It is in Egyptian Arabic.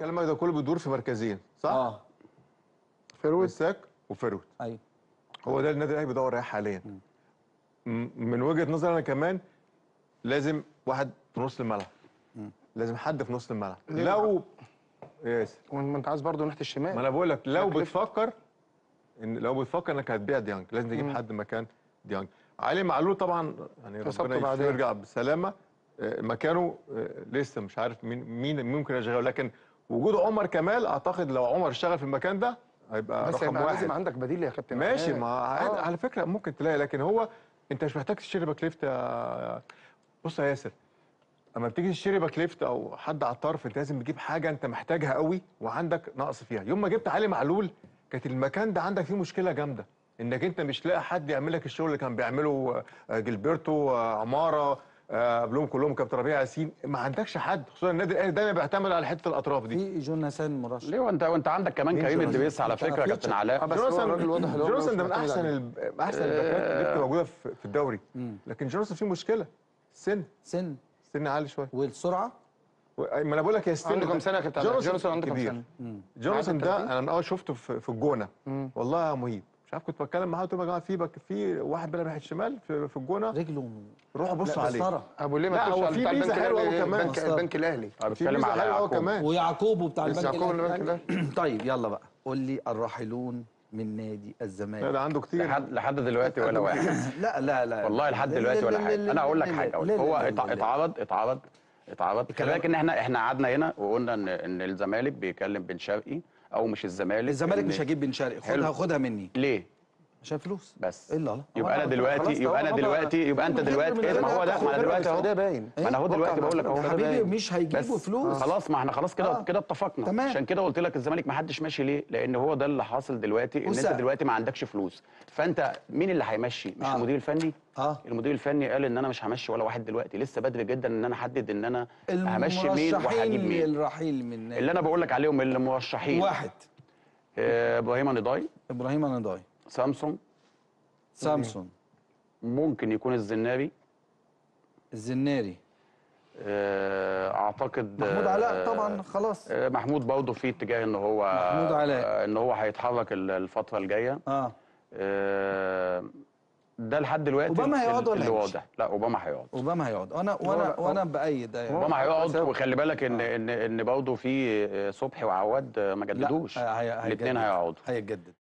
كلامك ده كله بيدور في مركزين صح؟ اه فيرويد مساك وفيرويد ايوه هو ده النادي الاهلي بيدور عليه حاليا م- من وجهه نظري انا كمان لازم واحد في نص الملعب لازم حد في نص الملعب ليه لو ياسر وما انت عايز برضه ناحيه الشمال ما انا بقول لك لو باك ليفت. بتفكر ان لو بتفكر انك هتبيع ديانج لازم تجيب مم. حد مكان ديانج علي معلول طبعا يعني إصابته ربنا يشفيه بعدين. ويرجع بالسلامه آه، مكانه آه، لسه مش عارف مين مين ممكن يشغله لكن وجود عمر كمال اعتقد لو عمر اشتغل في المكان ده هيبقى بس رقم يبقى واحد لازم عندك بديل يا كابتن ماشي عماد. ما آه. على فكره ممكن تلاقي لكن هو انت مش محتاج تشتري باك ليفت يا- بص يا ياسر اما بتيجي تشتري باك ليفت او حد على الطرف انت لازم تجيب حاجه انت محتاجها قوي وعندك نقص فيها يوم ما جبت علي معلول كانت المكان ده عندك فيه مشكله جامده انك انت مش لاقي حد يعمل لك الشغل اللي كان بيعمله آه، جilberto آه، عماره آه، قبلهم كلهم كابتن ربيع ياسين ما عندكش حد خصوصا النادي الاهلي دايما بيعتمد على حته الاطراف دي في جوناثان مرشح ليه وانت وانت عندك كمان مين كريم جوناثان؟ الدبيس على فكره يا كابتن آه، علاء بس هو الراجل واضح إن هو جونسون مش ده من معتمد احسن عليه. ال- احسن الباكات اللي بتبقى موجوده في في الدوري لكن جونسون فيه مشكله السن سن سن عالي شويه والسرعه و- ما انا بقول لك يا السن عنده ده- كام سنة يا كابتن علاء؟ جونسون عنده كام كبير. سنة؟ جونسون عدى ده 30? انا اه شفته في, في الجونه والله مهيب مش عارف كنت بتكلم معاه قلت لهم يا جماعه في بك في واحد بيلعب ناحيه الشمال في, في الجونه رجله روحوا بصوا لا، عليه مسطرة. ابو ليه لا، ما هو تخش على في بتاع ميزة البنك حلوة الاهلي هو كمان. البنك, البنك الاهلي انا في بتكلم ميزه على حلوه هو يعقوب كمان ويعقوبه بتاع بس البنك يعقوب الأهلي. البنك طيب يلا بقى قول لي الراحلون من نادي لا الزمالك ده عنده كتير لحد لحد دلوقتي ولا واحد لا لا لا والله لحد دلوقتي ولا حاجه انا هقول لك حاجه أقول. هو اتع- اتعرض اتعرض اتعرض خلي الكلام- بالك ان احنا احنا قعدنا هنا وقلنا ان ان الزمالك بيكلم بن شرقي او مش الزمالك الزمالك إن- مش هجيب بن شرقي خدها حلو. خدها مني ليه عشان فلوس بس ايه اللي الله يبقى انا خلاص دلوقتي ده يبقى انا هو دلوقتي يبقى انت من غير- دلوقتي من غير ما هو ده ما انا فرق دلوقتي اهو السعودية باين ما انا هو وقع دلوقتي مع بقول لك فرق اهو السعودية حبيبي باين. مش هيجيبوا بس فلوس خلاص ما احنا خلاص كده آه. كده اتفقنا تمام. عشان كده قلت لك الزمالك ما حدش ماشي ليه لان هو ده اللي حاصل دلوقتي ان انت وسع. دلوقتي ما عندكش فلوس فانت مين اللي هيمشي مش آه. المدير الفني اه المدير الفني قال ان انا مش همشي ولا واحد دلوقتي لسه بدري جدا ان انا احدد ان انا همشي مين وهجيب المرشحين مين للرحيل من نادي اللي انا بقول لك عليهم اللي مرشحين واحد آه، ابراهيم نضاي ابراهيم نضاي سامسون سامسون ممكن يكون الزناري الزناري آه، اعتقد محمود آه، علاء طبعا خلاص آه، محمود برضه في اتجاه ان هو محمود علاء. آه، ان هو هيتحرك ال- الفتره الجايه اه آه، ده لحد دلوقتي أوباما ال- هيقعد ولا اللي هيمشي؟ واضح لا اوباما هيقعد اوباما هيقعد انا وانا هو- وانا بايد ده يعني. اوباما هيقعد ثابت. وخلي بالك ان ان ان برضه في آه، صبحي وعواد آه، ما لا جددوش هي- هيجدد. الاثنين هيقعدوا هيتجدد